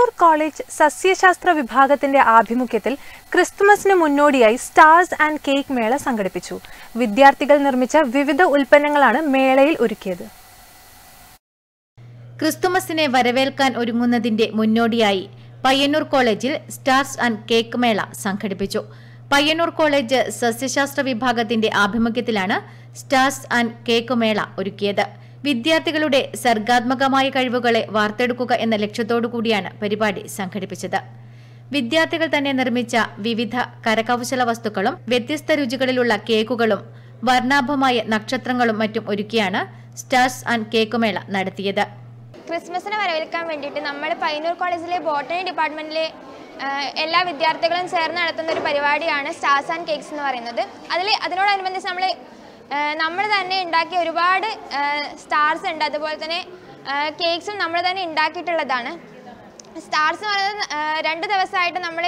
Payyanur college സസ്യശാസ്ത്ര വിഭാഗത്തിന്റെ ആഭിമുഖ്യത്തിൽ ക്രിസ്തുമസിന് മുന്നോടിയായി സ്റ്റാർസ് ആൻഡ് കേക്ക് മേള സംഘടിപ്പിച്ചു വിദ്യാർത്ഥികൾ നിർമ്മിച്ച വിവിധ ഉൽപ്പന്നങ്ങളാണ് മേളയിൽ ഒരുക്കിയത് ക്രിസ്തുമസിനെ വരവേൽക്കാൻ ഒരുങ്ങുന്നതിന്റെ മുന്നോടിയായി പയ്യന്നൂർ കോളേജിൽ സ്റ്റാർസ് ആൻഡ് കേക്ക് മേള സംഘടിപ്പിച്ചു പയ്യന്നൂർ കോളേജ് സസ്യശാസ്ത്ര വിഭാഗത്തിന്റെ ആഭിമുഖ്യത്തിലാണ് സ്റ്റാർസ് ആൻഡ് കേക്ക് മേള ഒരുക്കിയത് വിദ്യാർത്ഥികളുടെ സർഗാത്മകമായ കഴിവുകളെ വാർത്തെടുക്കുക എന്ന ലക്ഷ്യത്തോടു കൂടിയാണ് പരിപാടി സംഘടിപ്പിച്ചത് വിദ്യാർത്ഥികൾ തന്നെ നിർമ്മിച്ച വിവിധ കരകൗശല വസ്തുക്കളും വ്യത്യസ്ത രുചികളിലുള്ള കേക്കുകളും വർണ്ണാഭമായ നക്ഷത്രങ്ങളും മറ്റും ഒരുക്കിയാണ് സ്റ്റാർസ് ആൻഡ് കേക്കുമേള നടത്തിയത് ക്രിസ്മസിനെ വരവേൽക്കാൻ വേണ്ടിയിട്ട് നമ്മൾ പയ്യന്നൂർ കോളേജിലെ ബോട്ടണി ഡിപ്പാർട്ട്മെൻറ്റിലെ എല്ലാ വിദ്യാർത്ഥികളും ചേർന്ന് നടത്തുന്ന ഒരു പരിപാടിയാണ് സ്റ്റാർസ് ആൻഡ് കേക്ക്സ് എന്ന് പറയുന്നത് അതിൽ അതിനോടനുബന്ധിച്ച് നമ്മൾ നമ്മൾ തന്നെ ഉണ്ടാക്കിയ ഒരുപാട് സ്റ്റാർസ് ഉണ്ട് അതുപോലെ തന്നെ കേക്ക്സും നമ്മൾ തന്നെ ഉണ്ടാക്കിയിട്ടുള്ളതാണ് സ്റ്റാർസ് എന്ന് പറയുന്നത് ആ, രണ്ട് ദിവസമായിട്ട് നമ്മൾ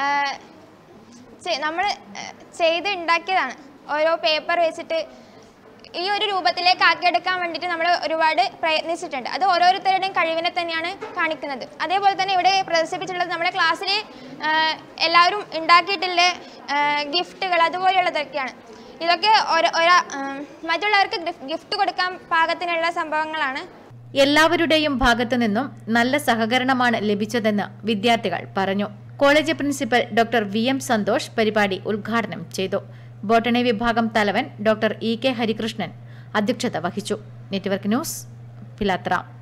നമ്മൾ ചെയ്ത് ഉണ്ടാക്കിയതാണ് ഓരോ പേപ്പർ വെച്ചിട്ട് ഈ ഒരു രൂപത്തിലേക്ക് ആക്കിയെടുക്കാൻ വേണ്ടിയിട്ട് നമ്മൾ ഒരുപാട് പ്രയത്നിച്ചിട്ടുണ്ട് അത് ഓരോരുത്തരുടെയും കഴിവിനെ തന്നെയാണ് കാണിക്കുന്നത് അതേപോലെ തന്നെ ഇവിടെ പ്രദർശിപ്പിച്ചിട്ടുള്ളത് നമ്മുടെ ക്ലാസ്സിൽ എല്ലാവരും ഉണ്ടാക്കിയിട്ടുള്ള ഗിഫ്റ്റുകൾ അതുപോലെയുള്ളതൊക്കെയാണ് ഇതൊക്കെ ഓരോ ഒരാ ഉം, മറ്റുള്ളവർക്ക് ഗിഫ്റ്റ് കൊടുക്കാൻ പാകത്തിനുള്ള സംഭവങ്ങളാണ് എല്ലാവരുടെയും ഭാഗത്തു നിന്നും നല്ല സഹകരണമാണ് ലഭിച്ചതെന്ന് വിദ്യാർത്ഥികൾ പറഞ്ഞു college principal doctor V M Santhosh പരിപാടി ഉദ്ഘാടനം ചെയ്തു ബോട്ടണി വിഭാഗം തലവൻ ഡോക്ടർ ഇ കെ ഹരികൃഷ്ണൻ അധ്യക്ഷത വഹിച്ചു നെറ്റ്വർക്ക് ന്യൂസ് പിലാത്ര